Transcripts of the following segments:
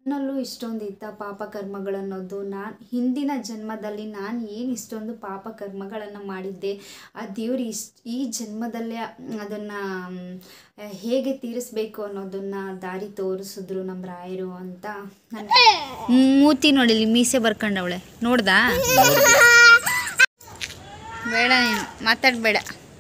ನಲ್ಲೂ ಇಷ್ಟೊಂದು ಇತ್ತ ಪಾಪ ಕರ್ಮಗಳನ್ನೋದು ನಾನು ಹಿಂದಿನ ಜನ್ಮದಲ್ಲಿ ನಾನು ಏನು ಇಷ್ಟೊಂದು ಪಾಪ ಕರ್ಮಗಳನ್ನು ಮಾಡಿದ್ದೆ ಆ ದೇವ್ರು ಇಷ್ಟು ಈ ಜನ್ಮದಲ್ಲೇ ಅದನ್ನು ಹೇಗೆ ತೀರಿಸ್ಬೇಕು ಅನ್ನೋದನ್ನು ದಾರಿ ತೋರಿಸಿದ್ರು ನಮ್ಮ ರಾಯರು ಅಂತ ನನ್ನ ಮೂತಿ ನೋಡಿಲಿ ಮೀಸೆ ಬರ್ಕೊಂಡವಳೆ ನೋಡ್ದಾ ಬೇಡ ನೀನು ಮಾತಾಡಬೇಡ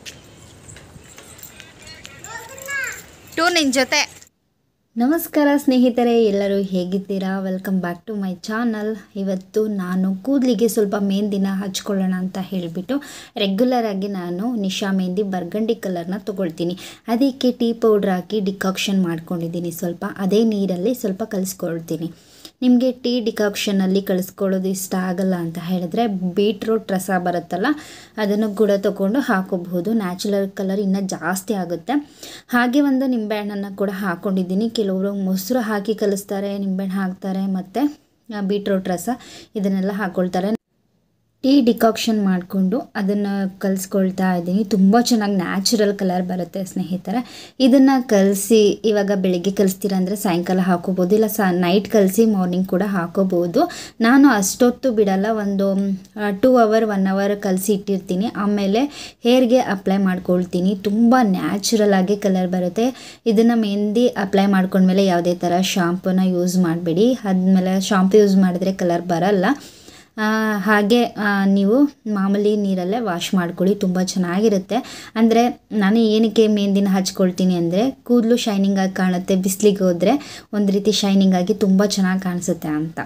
ಟೂ ನಿನ್ನ ಜೊತೆ ನಮಸ್ಕಾರ ಸ್ನೇಹಿತರೆ ಎಲ್ಲರೂ ಹೇಗಿದ್ದೀರಾ welcome back to my channel ಇವತ್ತು ನಾನು ಕೂದಲಿಗೆ ಸ್ವಲ್ಪ ಮೆಹಂದಿನ ಹಚ್ಕೊಳ್ಳೋಣ ಅಂತ ಹೇಳಿಬಿಟ್ಟು ರೆಗ್ಯುಲರ್ ಆಗಿ ನಾನು ನಿಶಾ ಮೆಹಂದಿ ಬರ್ಗಂಡಿ ಕಲರ್ನ ತೊಗೊಳ್ತೀನಿ ಅದಕ್ಕೆ ಟೀ ಪೌಡ್ರ್ ಹಾಕಿ ಡಿಕಾಕ್ಷನ್ ಮಾಡ್ಕೊಂಡಿದ್ದೀನಿ ಸ್ವಲ್ಪ ಅದೇ ನೀರಲ್ಲಿ ಸ್ವಲ್ಪ ಕಲಿಸ್ಕೊಳ್ತೀನಿ ನಿಮಗೆ ಟೀ ಡಿಕಾಕ್ಷನಲ್ಲಿ ಕಳಿಸ್ಕೊಳ್ಳೋದು ಇಷ್ಟ ಆಗಲ್ಲ ಅಂತ ಹೇಳಿದ್ರೆ ಬೀಟ್ರೂಟ್ ರಸ ಬರುತ್ತಲ್ಲ ಅದನ್ನು ಕೂಡ ತೊಗೊಂಡು ಹಾಕೋಬಹುದು ನ್ಯಾಚುರಲ್ ಕಲರ್ ಇನ್ನೂ ಜಾಸ್ತಿ ಆಗುತ್ತೆ ಹಾಗೆ ಒಂದು ನಿಂಬೆಹಣ್ಣನ್ನು ಕೂಡ ಹಾಕ್ಕೊಂಡಿದ್ದೀನಿ ಕೆಲವರು ಮೊಸರು ಹಾಕಿ ಕಲಿಸ್ತಾರೆ ನಿಂಬೆಹಣ್ಣು ಹಾಕ್ತಾರೆ ಮತ್ತು ಬೀಟ್ರೂಟ್ ರಸ ಇದನ್ನೆಲ್ಲ ಹಾಕ್ಕೊಳ್ತಾರೆ ಟೀ ಡಿಕಾಕ್ಷನ್ ಮಾಡಿಕೊಂಡು ಅದನ್ನು ಕಲಿಸ್ಕೊಳ್ತಾ ಇದ್ದೀನಿ ತುಂಬ ಚೆನ್ನಾಗಿ ನ್ಯಾಚುರಲ್ ಕಲರ್ ಬರುತ್ತೆ ಸ್ನೇಹಿತರೆ ಇದನ್ನು ಕಲಸಿ ಇವಾಗ ಬೆಳಿಗ್ಗೆ ಕಲಿಸ್ತೀರ ಅಂದರೆ ಸಾಯಂಕಾಲ ಹಾಕೋಬೋದು ಇಲ್ಲ ಸ ನೈಟ್ ಕಲಸಿ ಮಾರ್ನಿಂಗ್ ಕೂಡ ಹಾಕೋಬೋದು ನಾನು ಅಷ್ಟೊತ್ತು ಬಿಡಲ್ಲ ಒಂದು ಟೂ ಅವರ್ ಒನ್ ಅವರ್ ಕಲಸಿ ಇಟ್ಟಿರ್ತೀನಿ ಆಮೇಲೆ ಹೇರ್ಗೆ ಅಪ್ಲೈ ಮಾಡ್ಕೊಳ್ತೀನಿ ತುಂಬ ನ್ಯಾಚುರಲ್ ಆಗಿ ಕಲರ್ ಬರುತ್ತೆ ಇದನ್ನು ಮೆಹಂದಿ ಅಪ್ಲೈ ಮಾಡ್ಕೊಂಡ್ಮೇಲೆ ಯಾವುದೇ ಥರ ಶಾಂಪೂನ ಯೂಸ್ ಮಾಡಬೇಡಿ ಆದಮೇಲೆ ಶಾಂಪು ಯೂಸ್ ಮಾಡಿದ್ರೆ ಕಲರ್ ಬರಲ್ಲ ಆ, ಹಾಗೆ ಆ, ನೀವು ಮಾಮೂಲಿ ನೀರಲ್ಲೇ ವಾಶ್ ಮಾಡ್ಕೊಳ್ಳಿ ತುಂಬ ಚೆನ್ನಾಗಿರುತ್ತೆ ಅಂದರೆ ನಾನು ಏನಕ್ಕೆ ಮೆಹಂದಿನ ಹಚ್ಕೊಳ್ತೀನಿ ಅಂದರೆ ಕೂದಲು ಶೈನಿಂಗ್ ಆಗಿ ಕಾಣುತ್ತೆ ಬಿಸಿಲಿಗೆ ಹೋದರೆ ಒಂದು ರೀತಿ ಶೈನಿಂಗ್ ಆಗಿ ತುಂಬ ಚೆನ್ನಾಗಿ ಕಾಣಿಸುತ್ತೆ ಅಂತ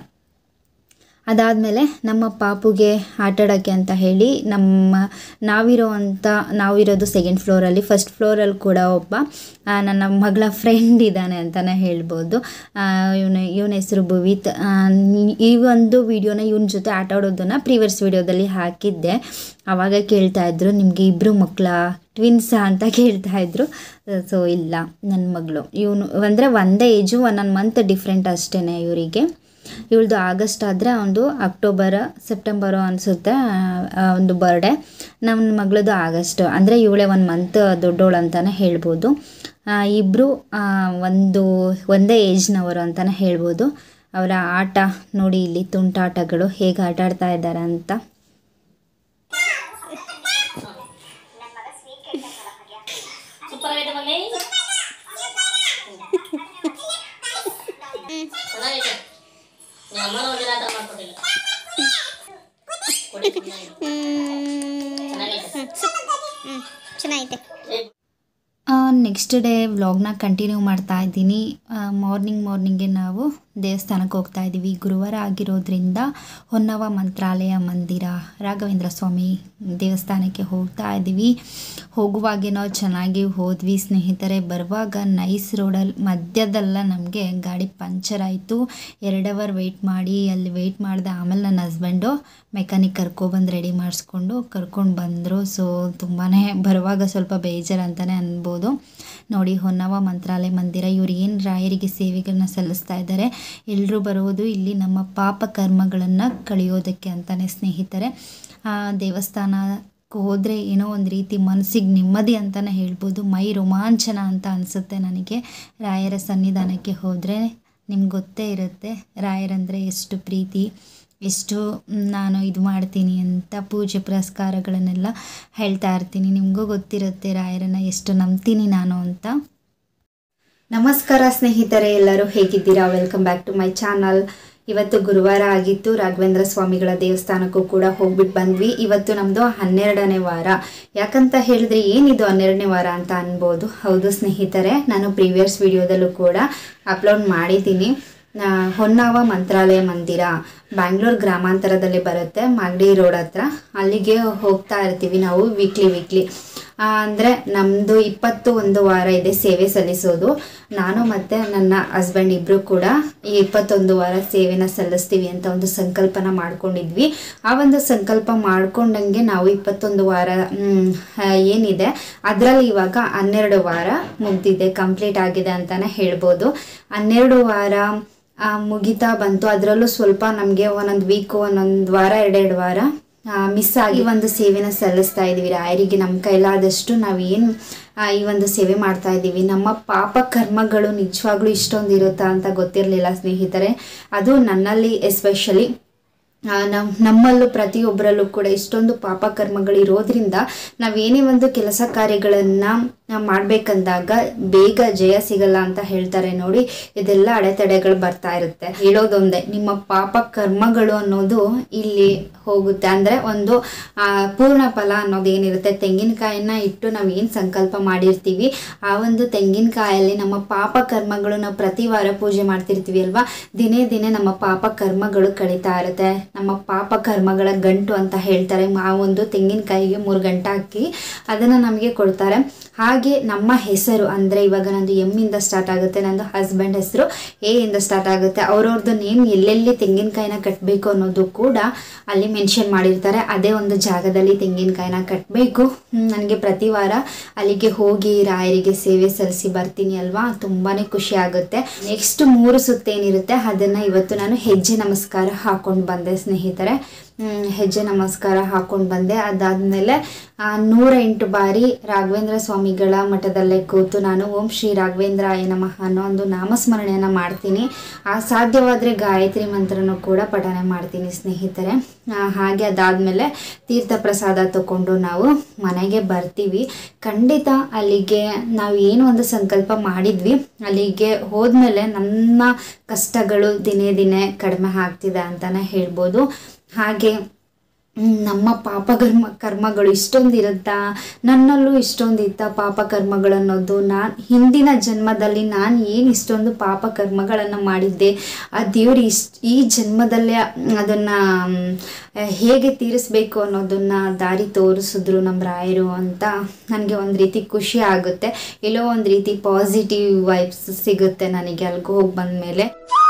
ಅದಾದಮೇಲೆ ನಮ್ಮ ಪಾಪುಗೆ ಆಟಾಡೋಕ್ಕೆ ಅಂತ ಹೇಳಿ ನಮ್ಮ ನಾವಿರೋ ಅಂತ ನಾವಿರೋದು ಸೆಕೆಂಡ್ ಫ್ಲೋರಲ್ಲಿ ಫಸ್ಟ್ ಫ್ಲೋರಲ್ಲಿ ಕೂಡ ಒಬ್ಬ ಆ, ನನ್ನ ಮಗಳ ಫ್ರೆಂಡ್ ಇದ್ದಾನೆ ಅಂತಲೇ ಹೇಳ್ಬೋದು ಇವನ ಇವನ ಹೆಸರು ಭುವಿತ್ ಆ, ಈ ಒಂದು ವಿಡಿಯೋನ ಇವನ ಜೊತೆ ಆಟ ಆಡೋದನ್ನು ಪ್ರೀವಿಯಸ್ ವಿಡಿಯೋದಲ್ಲಿ ಹಾಕಿದ್ದೆ ಆವಾಗ ಕೇಳ್ತಾ ಇದ್ರು ನಿಮಗೆ ಇಬ್ಬರು ಮಕ್ಕಳ ಟ್ವಿನ್ಸಾ ಅಂತ ಕೇಳ್ತಾ ಇದ್ರು ಸೊ ಇಲ್ಲ ನನ್ನ ಮಗಳು ಇವನು ಅಂದರೆ ಒಂದೇ ಏಜು ಒಂದೊಂದು ಮಂತ್ ಡಿಫ್ರೆಂಟ್ ಅಷ್ಟೇ ಇವರಿಗೆ ಇವಳ್ದು ಆಗಸ್ಟ್ ಆದರೆ ಅವನದು ಅಕ್ಟೋಬರ್ ಸೆಪ್ಟೆಂಬರು ಅನಿಸುತ್ತೆ ಒಂದು ಬರ್ಡೇ ನಮ್ಮ ಮಗಳದು ಆಗಸ್ಟ್ ಅಂದರೆ ಇವಳೇ ಒಂದು ಮಂತ್ ದೊಡ್ಡವಳು ಅಂತಲೇ ಹೇಳ್ಬೋದು ಇಬ್ಬರು ಒಂದು ಒಂದೇ ಏಜ್ನವರು ಅಂತಲೇ ಹೇಳ್ಬೋದು ಅವರ ಆಟ ನೋಡಿ ಇಲ್ಲಿ ತುಂಟಾಟಗಳು ಹೇಗೆ ಆಟ ಆಡ್ತಾ ಇದ್ದಾರೆ ಅಂತ ಸೂಪರ್ ಆಗೈತೆ ಮಮ್ಮಿ ಚೆನ್ನಾಗೈತೆ ನಿಮ್ಮ ಅಮ್ಮನ ಒಂದಿನ ಆ ಥರ ಮಾಡ್ಕೊಟ್ಟಿಲ್ಲ ಕೊಡಿ, ಚೆನ್ನಾಗೈತೆ ಚೆನ್ನಾಗೈತೆ ನೆಕ್ಸ್ಟ್ ಡೇ ವ್ಲಾಗ್ನ ಕಂಟಿನ್ಯೂ ಮಾಡ್ತಾ ಇದ್ದೀನಿ ಮಾರ್ನಿಂಗ್ ಮಾರ್ನಿಂಗೆ ನಾವು ದೇವಸ್ಥಾನಕ್ಕೆ ಹೋಗ್ತಾ ಇದ್ದೀವಿ ಗುರುವಾರ ಆಗಿರೋದ್ರಿಂದ ಹೊನ್ನವ ಮಂತ್ರಾಲಯ ಮಂದಿರ ರಾಘವೇಂದ್ರ ಸ್ವಾಮಿ ದೇವಸ್ಥಾನಕ್ಕೆ ಹೋಗ್ತಾ ಇದ್ದೀವಿ ಹೋಗುವಾಗೆ ನಾವು ಚೆನ್ನಾಗಿ ಹೋದ್ವಿ ಸ್ನೇಹಿತರೆ ಬರುವಾಗ ನೈಸ್ ರೋಡಲ್ಲಿ ಮಧ್ಯದಲ್ಲ ನಮಗೆ ಗಾಡಿ ಪಂಚರ್ ಆಯಿತು ಎರಡು ಅವರ್ ವೆಯ್ಟ್ ಮಾಡಿ ಅಲ್ಲಿ ವೆಯ್ಟ್ ಮಾಡಿದೆ ಆಮೇಲೆ ನನ್ನ ಹಸ್ಬೆಂಡು ಮೆಕ್ಯಾನಿಕ್ ಕರ್ಕೊಬಂದು ರೆಡಿ ಮಾಡಿಸ್ಕೊಂಡು ಕರ್ಕೊಂಡು ಬಂದರು ಸೊ ತುಂಬಾ ಬರುವಾಗ ಸ್ವಲ್ಪ ಬೇಜಾರು ಅಂತಲೇ ಅನ್ಬೋದು ನೋಡಿ ಹೊನ್ನವ ಮಂತ್ರಾಲಯ ಮಂದಿರ ಇವ್ರು ಏನು ರಾಯರಿಗೆ ಸೇವೆಗಳನ್ನ ಸಲ್ಲಿಸ್ತಾ ಇದ್ದಾರೆ ಎಲ್ಲರೂ ಬರುವುದು ಇಲ್ಲಿ ನಮ್ಮ ಪಾಪ ಕರ್ಮಗಳನ್ನು ಕಳೆಯೋದಕ್ಕೆ ಅಂತಲೇ ಸ್ನೇಹಿತರೆ ಆ ದೇವಸ್ಥಾನ ಹೋದರೆ ಏನೋ ಒಂದು ರೀತಿ ಮನಸ್ಸಿಗೆ ನೆಮ್ಮದಿ ಅಂತಲೇ ಹೇಳ್ಬೋದು ಮೈ ರೋಮಾಂಚನ ಅಂತ ಅನಿಸುತ್ತೆ ನನಗೆ ರಾಯರ ಸನ್ನಿಧಾನಕ್ಕೆ ಹೋದರೆ ನಿಮ್ಗೆ ಗೊತ್ತೇ ಇರುತ್ತೆ ರಾಯರಂದರೆ ಎಷ್ಟು ಪ್ರೀತಿ ಎಷ್ಟು ನಾನು ಇದು ಮಾಡ್ತೀನಿ ಅಂತ ಪೂಜೆ ಪುರಸ್ಕಾರಗಳನ್ನೆಲ್ಲ ಹೇಳ್ತಾ ಇರ್ತೀನಿ ನಿಮಗೂ ಗೊತ್ತಿರುತ್ತೆ ರಾಯರನ್ನು ಎಷ್ಟು ನಂಬ್ತೀನಿ ನಾನು ಅಂತ ನಮಸ್ಕಾರ ಸ್ನೇಹಿತರೆ ಎಲ್ಲರೂ ಹೇಗಿದ್ದೀರಾ welcome back to my channel ಇವತ್ತು ಗುರುವಾರ ಆಗಿತ್ತು ರಾಘವೇಂದ್ರ ಸ್ವಾಮಿಗಳ ದೇವಸ್ಥಾನಕ್ಕೂ ಕೂಡ ಹೋಗ್ಬಿಟ್ಟು ಬಂದ್ವಿ ಇವತ್ತು ನಮ್ಮದು ಹನ್ನೆರಡನೇ ವಾರ ಯಾಕಂತ ಹೇಳಿದ್ರೆ ಏನಿದು ಹನ್ನೆರಡನೇ ವಾರ ಅಂತ ಅನ್ಬೋದು ಹೌದು ಸ್ನೇಹಿತರೆ ನಾನು ಪ್ರೀವಿಯಸ್ ವಿಡಿಯೋದಲ್ಲೂ ಕೂಡ ಅಪ್ಲೋಡ್ ಮಾಡಿದ್ದೀನಿ ಆ, ಹೊನ್ನಾವ ಮಂತ್ರಾಲಯ ಮಂದಿರ ಬ್ಯಾಂಗ್ಳೂರ್ ಗ್ರಾಮಾಂತರದಲ್ಲಿ ಬರುತ್ತೆ ಮಾಗಡಿ ರೋಡ್ ಹತ್ರ ಅಲ್ಲಿಗೆ ಹೋಗ್ತಾ ಇರ್ತೀವಿ ನಾವು ವೀಕ್ಲಿ ವೀಕ್ಲಿ ಅಂದರೆ ನಮ್ಮದು ಇಪ್ಪತ್ತು ಒಂದು ವಾರ ಇದೆ ಸೇವೆ ಸಲ್ಲಿಸೋದು ನಾನು ಮತ್ತು ನನ್ನ ಹಸ್ಬೆಂಡ್ ಇಬ್ಬರು ಕೂಡ ಈ ಇಪ್ಪತ್ತೊಂದು ವಾರ ಸೇವೆನ ಸಲ್ಲಿಸ್ತೀವಿ ಅಂತ ಒಂದು ಸಂಕಲ್ಪನ ಮಾಡ್ಕೊಂಡಿದ್ವಿ ಆ ಒಂದು ಸಂಕಲ್ಪ ಮಾಡ್ಕೊಂಡಂಗೆ ನಾವು ಇಪ್ಪತ್ತೊಂದು ವಾರ ಮ್, ಆ, ಏನಿದೆ ಅದರಲ್ಲಿ ಇವಾಗ ಹನ್ನೆರಡು ವಾರ ಮುಗ್ದಿದೆ ಕಂಪ್ಲೀಟ್ ಆಗಿದೆ ಅಂತಲೇ ಹೇಳ್ಬೋದು ಹನ್ನೆರಡು ವಾರ ಆ, ಮುಗಿತಾ ಬಂತು ಅದರಲ್ಲೂ ಸ್ವಲ್ಪ ನಮಗೆ ಒಂದೊಂದು ವೀಕು ಒಂದೊಂದು ವಾರ ಎರಡೆರಡು ವಾರ ಮಿಸ್ ಆಗಿ ಒಂದು ಸೇವೆನ ಸಲ್ಲಿಸ್ತಾ ಇದೀವಿ ರಾಯರಿಗೆ ನಮ್ಮ ಕೈಲಾದಷ್ಟು ನಾವೇನು ಆ, ಈ ಒಂದು ಸೇವೆ ಮಾಡ್ತಾ ಇದ್ದೀವಿ ನಮ್ಮ ಪಾಪ ಕರ್ಮಗಳು ನಿಜವಾಗ್ಲೂ ಇಷ್ಟೊಂದು ಇರುತ್ತಾ ಅಂತ ಗೊತ್ತಿರಲಿಲ್ಲ ಸ್ನೇಹಿತರೆ ಅದು ನನ್ನಲ್ಲಿ ಎಸ್ಪೆಷಲಿ ನಮ್ಮ ನಮ್ಮಲ್ಲೂ ಪ್ರತಿಯೊಬ್ಬರಲ್ಲೂ ಕೂಡ ಇಷ್ಟೊಂದು ಪಾಪ ಕರ್ಮಗಳು ಇರೋದ್ರಿಂದ ನಾವೇನೇ ಒಂದು ಕೆಲಸ ಕಾರ್ಯಗಳನ್ನು ಮಾಡಬೇಕಂದಾಗ ಬೇಗ ಜಯ ಸಿಗಲ್ಲ ಅಂತ ಹೇಳ್ತಾರೆ ನೋಡಿ ಇದೆಲ್ಲ ಅಡೆತಡೆಗಳು ಬರ್ತಾ ಇರುತ್ತೆ ಹೇಳೋದೊಂದೇ ನಿಮ್ಮ ಪಾಪ ಕರ್ಮಗಳು ಅನ್ನೋದು ಇಲ್ಲಿ ಹೋಗುತ್ತೆ ಅಂದರೆ ಒಂದು ಆ, ಪೂರ್ಣ ಫಲ ಅನ್ನೋದು ಏನಿರುತ್ತೆ ತೆಂಗಿನಕಾಯಿನ ಇಟ್ಟು ನಾವು ಏನು ಸಂಕಲ್ಪ ಮಾಡಿರ್ತೀವಿ ಆ ಒಂದು ತೆಂಗಿನಕಾಯಲ್ಲಿ ನಮ್ಮ ಪಾಪ ಕರ್ಮಗಳು ನಾವು ಪ್ರತಿ ವಾರ ಪೂಜೆ ಮಾಡ್ತಿರ್ತೀವಿ ಅಲ್ವಾ ದಿನೇ ದಿನೇ ನಮ್ಮ ಪಾಪ ಕರ್ಮಗಳು ಕಳೀತಾ ಇರುತ್ತೆ ನಮ್ಮ ಪಾಪ ಕರ್ಮಗಳ ಗಂಟು ಅಂತ ಹೇಳ್ತಾರೆ ಆ ಒಂದು ತೆಂಗಿನಕಾಯಿಗೆ ಮೂರು ಗಂಟೆ ಹಾಕಿ ಅದನ್ನು ನಮಗೆ ಕೊಡ್ತಾರೆ ಹಾಗೆ ನಮ್ಮ ಹೆಸರು ಅಂದರೆ ಇವಾಗ ನಂದು ಎಮ್ಮಿಂದ ಸ್ಟಾರ್ಟ್ ಆಗುತ್ತೆ ನಂದು ಹಸ್ಬೆಂಡ್ ಹೆಸರು ಎ ಇಂದ ಸ್ಟಾರ್ಟ್ ಆಗುತ್ತೆ ಅವ್ರವ್ರದ್ದು ನೇಮ್ ಎಲ್ಲೆಲ್ಲಿ ತೆಂಗಿನಕಾಯಿನ ಕಟ್ಟಬೇಕು ಅನ್ನೋದು ಕೂಡ ಅಲ್ಲಿ ಮೆನ್ಷನ್ ಮಾಡಿರ್ತಾರೆ ಅದೇ ಒಂದು ಜಾಗದಲ್ಲಿ ತೆಂಗಿನಕಾಯಿನ ಕಟ್ಟಬೇಕು ನನಗೆ ಪ್ರತಿ ವಾರ ಅಲ್ಲಿಗೆ ಹೋಗಿ ರಾಯರಿಗೆ ಸೇವೆ ಸಲ್ಲಿಸಿ ಬರ್ತೀನಿ ಅಲ್ವಾ ತುಂಬಾ ಖುಷಿ ಆಗುತ್ತೆ ನೆಕ್ಸ್ಟ್ ಮೂರು ಸುತ್ತೇನಿರುತ್ತೆ ಅದನ್ನು ಇವತ್ತು ನಾನು ಹೆಜ್ಜೆ ನಮಸ್ಕಾರ ಹಾಕೊಂಡು ಬಂದೆ ಸ್ನೇಹಿತರೆ ಹ್ಮ್, ಹೆಜ್ಜೆ ನಮಸ್ಕಾರ ಹಾಕೊಂಡು ಬಂದೆ ಅದಾದಮೇಲೆ ನೂರ ಎಂಟು ಬಾರಿ ರಾಘವೇಂದ್ರ ಸ್ವಾಮಿಗಳ ಮಠದಲ್ಲೇ ಕೂತು ನಾನು ಓಂ ಶ್ರೀ ರಾಘವೇಂದ್ರಾಯ ನಮಃ ಅನ್ನೋ ಒಂದು ನಾಮಸ್ಮರಣೆಯನ್ನು ಮಾಡ್ತೀನಿ ಆ ಸಾಧ್ಯವಾದರೆ ಗಾಯತ್ರಿ ಮಂತ್ರನೂ ಕೂಡ ಪಠನೆ ಮಾಡ್ತೀನಿ ಸ್ನೇಹಿತರೆ ಆ, ಹಾಗೆ ಅದಾದಮೇಲೆ ತೀರ್ಥ ಪ್ರಸಾದ ತಗೊಂಡು ನಾವು ಮನೆಗೆ ಬರ್ತೀವಿ ಖಂಡಿತ ಅಲ್ಲಿಗೆ ನಾವು ಏನು ಒಂದು ಸಂಕಲ್ಪ ಮಾಡಿದ್ವಿ ಅಲ್ಲಿಗೆ ಹೋದ್ಮೇಲೆ ನಮ್ಮ ಕಷ್ಟಗಳು ದಿನೇ ದಿನೇ ಕಡಿಮೆ ಆಗ್ತಿದೆ ಅಂತಲೇ ಹೇಳ್ಬೋದು ಹಾಗೆ ಹ್ಮ್, ನಮ್ಮ ಪಾಪ ಕರ್ಮ ಕರ್ಮಗಳು ಇಷ್ಟೊಂದು ಇರುತ್ತಾ ನನ್ನಲ್ಲೂ ಇಷ್ಟೊಂದು ಇತ್ತ ಪಾಪ ಕರ್ಮಗಳು ಅನ್ನೋದು ನಾನು ಹಿಂದಿನ ಜನ್ಮದಲ್ಲಿ ನಾನು ಏನು ಇಷ್ಟೊಂದು ಪಾಪ ಕರ್ಮಗಳನ್ನು ಮಾಡಿದ್ದೆ ಆ ದೇವರು ಇಷ್ಟ ಈ ಜನ್ಮದಲ್ಲೇ ಅದನ್ನು ಹೇಗೆ ತೀರಿಸ್ಬೇಕು ಅನ್ನೋದನ್ನು ದಾರಿ ತೋರಿಸಿದ್ರು ನಮ್ಮ ರಾಯರು ಅಂತ ನನಗೆ ಒಂದು ರೀತಿ ಖುಷಿ ಆಗುತ್ತೆ ಎಲ್ಲೋ ಒಂದು ರೀತಿ ಪಾಸಿಟಿವ್ ವೈಬ್ಸ್ ಸಿಗುತ್ತೆ ನನಗೆ ಅಲ್ಲಿಗೆ ಹೋಗಿ ಬಂದಮೇಲೆ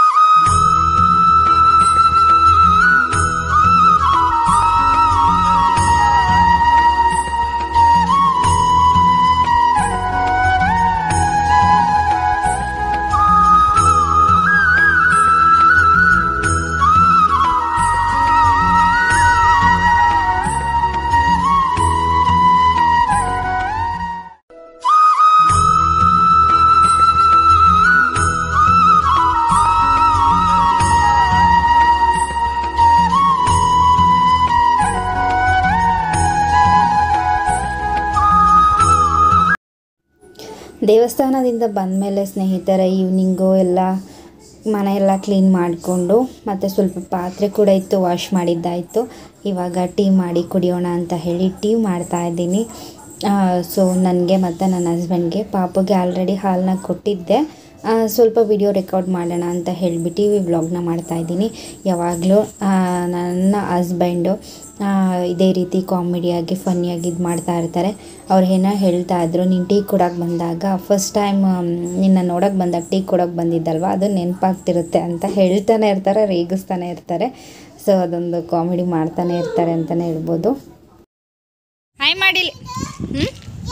ದೇವಸ್ಥಾನದಿಂದ ಬಂದಮೇಲೆ ಸ್ನೇಹಿತರ ಈವ್ನಿಂಗು ಎಲ್ಲ ಮನೆಯೆಲ್ಲ ಕ್ಲೀನ್ ಮಾಡಿಕೊಂಡು ಮತ್ತು ಸ್ವಲ್ಪ ಪಾತ್ರೆ ಕೂಡ ಇತ್ತು ವಾಶ್ ಮಾಡಿದ್ದಾಯಿತು ಇವಾಗ ಟೀ ಮಾಡಿ ಕುಡಿಯೋಣ ಅಂತ ಹೇಳಿ ಟೀ ಮಾಡ್ತಾ ಇದ್ದೀನಿ ಸೊ ನನಗೆ ಮತ್ತು ನನ್ನ ಹಸ್ಬೆಂಡ್ಗೆ ಪಾಪುಗೆ ಆಲ್ರೆಡಿ ಹಾಲನ್ನ ಕೊಟ್ಟಿದ್ದೆ ಆ, ಸ್ವಲ್ಪ ವಿಡಿಯೋ ರೆಕಾರ್ಡ್ ಮಾಡೋಣ ಅಂತ ಹೇಳಿಬಿಟ್ಟು ವ್ಲಾಗ್ನ ಮಾಡ್ತಾಯಿದ್ದೀನಿ ಯಾವಾಗಲೂ ನನ್ನ ಹಸ್ಬೆಂಡು ಇದೇ ರೀತಿ ಕಾಮಿಡಿಯಾಗಿ ಫನ್ನಿಯಾಗಿ ಇದು ಮಾಡ್ತಾ ಇರ್ತಾರೆ ಅವ್ರು ಏನೋ ಹೇಳ್ತಾ ಇದ್ರು ನೀನು ಟೀ ಕೊಡೋಕೆ ಬಂದಾಗ ಫಸ್ಟ್ ಟೈಮ್ ನಿನ್ನ ನೋಡೋಕೆ ಬಂದಾಗ ಟೀ ಕೊಡೋಕೆ ಬಂದಿದ್ದಲ್ವ ಅದು ನೆನಪಾಗ್ತಿರುತ್ತೆ ಅಂತ ಹೇಳ್ತಾನೆ ಇರ್ತಾರೆ ರೇಗಿಸ್ತಾನೆ ಇರ್ತಾರೆ ಸೊ ಅದೊಂದು ಕಾಮಿಡಿ ಮಾಡ್ತಾನೆ ಇರ್ತಾರೆ ಅಂತಲೇ ಹೇಳ್ಬೋದು ಹಾಯ್ ಮಾಡಿಲಿ ಹ್ಞೂ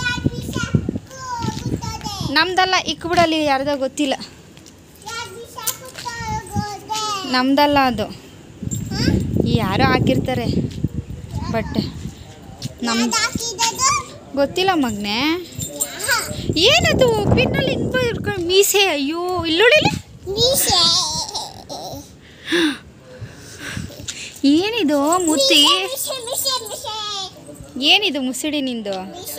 ನಮ್ದಲ್ಲ ಇಕ್ಬಿಡಲ್ಲಿ ಯಾರ್ದೋ ಗೊತ್ತಿಲ್ಲ ನಮ್ದಲ್ಲ ಅದು ಯಾರೋ ಹಾಕಿರ್ತಾರೆ ಬಟ್ಟೆ ನಮ್ ಗೊತ್ತಿಲ್ಲ ಮಗ್ನೆ ಏನದು ಪಿನ್ನಲ್ಲಿ ಹಿಂಗೆ ಇಟ್ಕೊಂಡು ಮೀಸೆ ಅಯ್ಯೋ ಇಲ್ಲೊಳಿಲಿ ಏನಿದು ಮುತ್ತಿ ಏನಿದು ಮುಸುಡಿ ನಿಂದು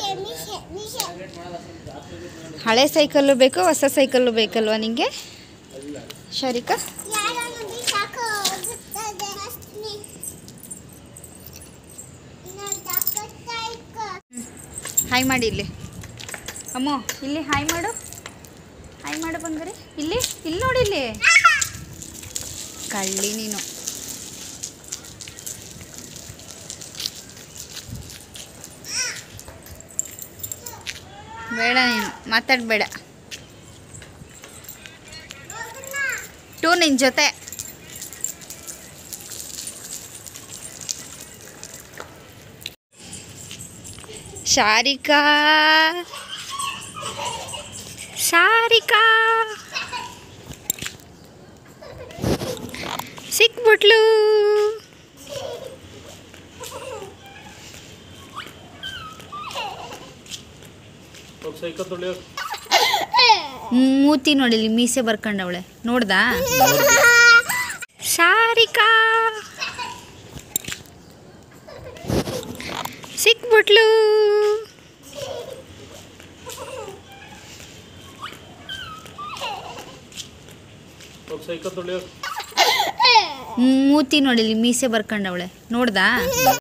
ಹಳೆ ಸೈಕಲ್ಲು ಬೇಕು ಹೊಸ ಸೈಕಲ್ಲು ಬೇಕಲ್ವಾ ನಿಂಗೆ ಶರಿಕಾ ಹಾಯ್ ಮಾಡಿ ಇಲ್ಲಿ ಅಮ್ಮ ಇಲ್ಲಿ ಹಾಯ್ ಮಾಡು ಹಾಯ್ ಮಾಡು ಬಂಗಾರಿ ಇಲ್ಲಿ ಇಲ್ಲಿ ನೋಡಿ ಇಲ್ಲಿ ಕಳ್ಳಿ ನೀನು ಬೇಡ ನೀನು ಮಾತಾಡಬೇಡ ಟೂ ನಿನ್ನ ಜೊತೆ ಶಾರಿಕಾ ಸಾರಿಕಾ ಸಿಕ್ಬಿಟ್ಲು ಸೈಕಲ್ ತೊಳಿಯೋ ಮೂತಿ ನೋಡಿ ಇಲ್ಲಿ ಮೀಸೆ ಬರ್ಕೊಂಡವಳೆ ನೋಡ್ದಾ ಸಾರಿಕಾ ಸಿಕ್ಬಿಟ್ಲು ಹೋಗಿ ಸೈಕಲ್ ತೊಳಿಯೋ ಮೂತಿ ನೋಡಿ ಇಲ್ಲಿ ಮೀಸೆ ಬರ್ಕೊಂಡವಳೆ ನೋಡ್ದಾ